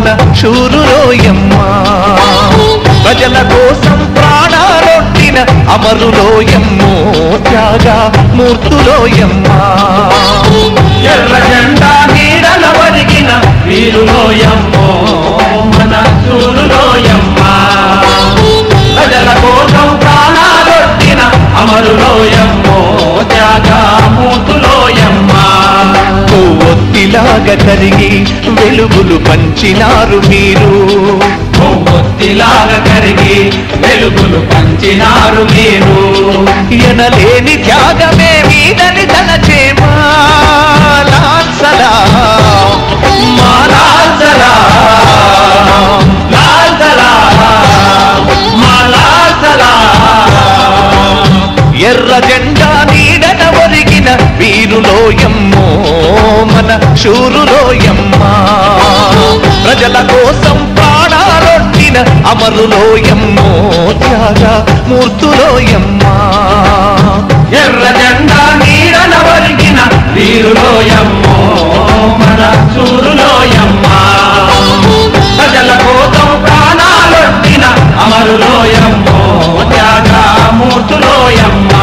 మన శూరులోయమ్మ ప్రజల కోసం ప్రాణాలొట్టిన అమరులోయమ్మో త్యాగ మూర్తులోయమ్మ ఎర్ర జెండా నీడల వరిగిన వీరులోయమ్మో మన సూరులోయమ్మ ప్రజల కోసం ప్రాణాలొట్టిన అమరులోయమ్మో త్యాగమూర్తులోయమ్మ కొవ్వొత్తిలాగా కరిగి వెలుగులు పంచినారు మీరు కొవ్వొత్తిలాగా కరిగి వెలుగులు పంచినారు మీరు ఎనలేని త్యాగమే మీదని తలచేమా లాల్ సలాం మా లాల్ సలాం, లాల్ సలాం, మా లాల్ సలాం. ఎర్ర జెండా నీడన ఒరిగిన వీరులోయమ్మో మన శూరులోయమ్మ ప్రజల కోసం ప్రాణాలొట్టిన అమరులోయమ్మో త్యాగ మూర్తులోయమ్మ ఎర్ర జెండా నీడన వరిగిన వీరులోయమ్మో మన సూరులోయమ్మ ప్రజల కోసం ప్రాణాలొట్టిన అమరులోయమ్మో త్యాగమూర్తులోయమ్మ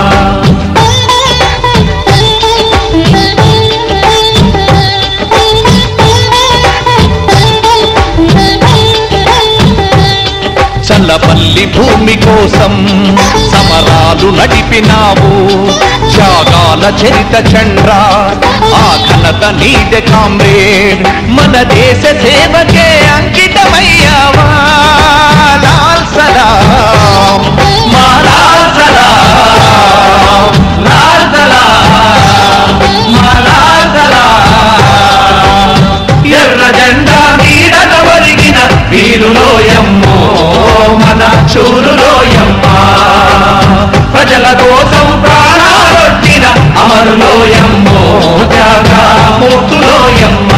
చల్లపల్లి భూమి కోసం సమరాలు నడిపినావు త్యాగాల చరిత చండ్రా ఆ ఘనత నీదే కామ్రేడ్ మన దేశ సేవకే అంకితమయ్యావా లాల్ సలాం మా లాల్ సలాం, లాల్ సలాం, మా లాల్ సలాం. ఎర్ర జెండా నీడన ఒరిగిన వీరులోయమ్మో మన శూరులోయమ్మ ప్రజల కోసం ప్రాణాలొట్టిన అమరులోయమ్మో త్యాగమూర్తులోయమ్మ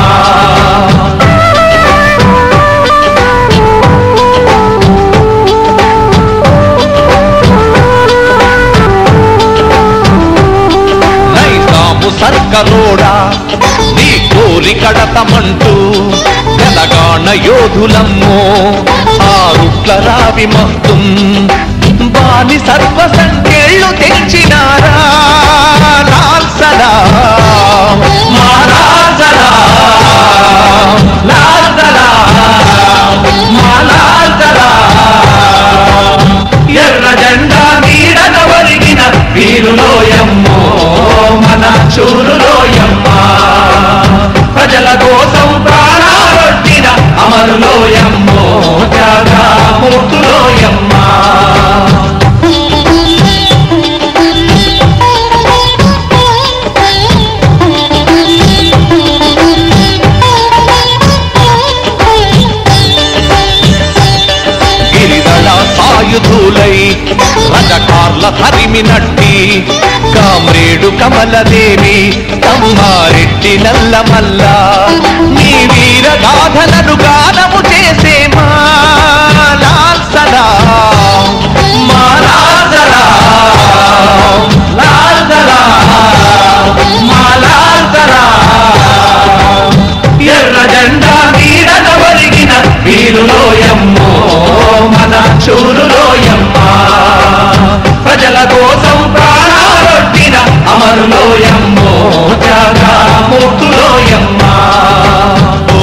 నైజాము సర్కరోడా నీ కోరి కడతమంటూ తెలంగాణ యోధులమ్మో ఆరుట్ల రావి మహ్తుం బాని సర్వ సంఖ్యళ్ళు తెచ్చినారా లాల్ సలాం మా లాల్ సలాం, లాల్ సలాం, మా లాల్ సలాం. ఎర్ర జెండా నీడన ఒరిగిన వీరులోయమ్మో మన శూరులోయమ్మ ప్రజల కోసం ప్రాణాలొట్టిన అమరులోయమ్మో త్యాగమూర్తులోయమ్మ గిరిదళ సాయుధులై రజకార్ల తరిమినట్టి కామ్రేడు కమలదేవి తమ్మారెడ్డి నల్లమల్ల నీ వీర గాథలను గానము చేసే మా లాల్ సలాం మా లాల్ సలాం, లాల్ సలాం, మా లాల్ సలాం. ఎర్ర జెండా నీడన ఒరిగిన వీరులోయమ్మో మన శూరులోయమ్మ ప్రజల కోసం ప్రాణాలొట్టిన అమరులోయమ్మో త్యాగమూర్తులోయమ్మ ఓ,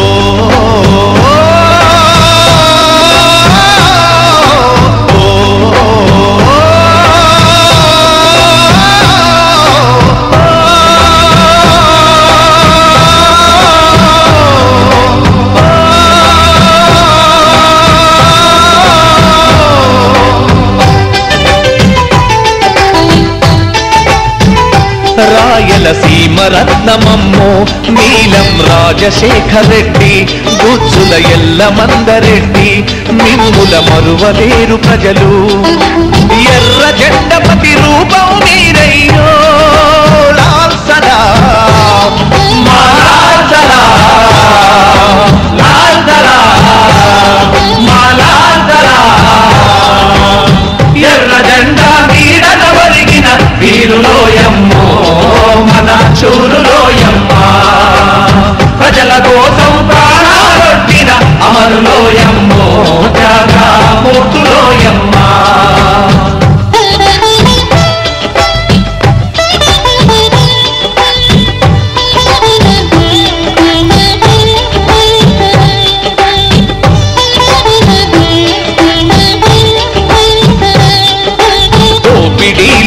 ఓ, రాయలసీమ రత్నమమ్మో నీలం రాజశేఖర్ రెడ్డి గుజ్జుల ఎల్ల మందరెడ్డి మిమ్ముల మరువలేరు ప్రజలు ఎర్ర జెండపతి రూపం మీరయ్యో లాల్ సలాం మా లాల్ సలాం, లాల్ సలాం, మా లాల్ సలాం. ఎర్ర జెండా నీడన ఒరిగిన వీరులోయమ్మో మన శూరులోయమ్మ ప్రజల కోసం ప్రాణాలొట్టిన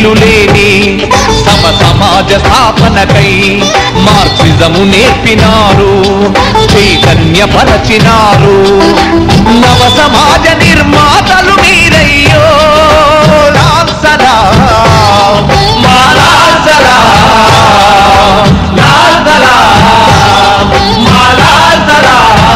వేరు లేని సమ సమాజ స్థాపనకై మార్క్సిజము నేర్పినారు చైతన్యపరచినారు నవ సమాజ నిర్మాతలు మీరయ్యో లాల్సలా మాలాసలా లాల్సలా మాలాసలా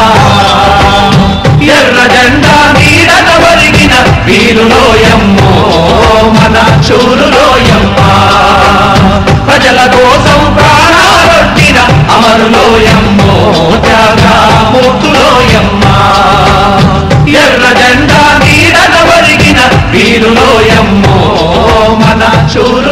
ఎర్ర జెండా నీడన ఒరిగిన వీరులోయమ్మో మన చూరులోయమ్మ ప్రజల కోసం ప్రాణాలొట్టిన అమరులోయమ్మో త్యాగమూర్తులోయమ్మ ఎర్ర జెండా నీడన ఒరిగిన వీరులోయమ్మో మన చూరు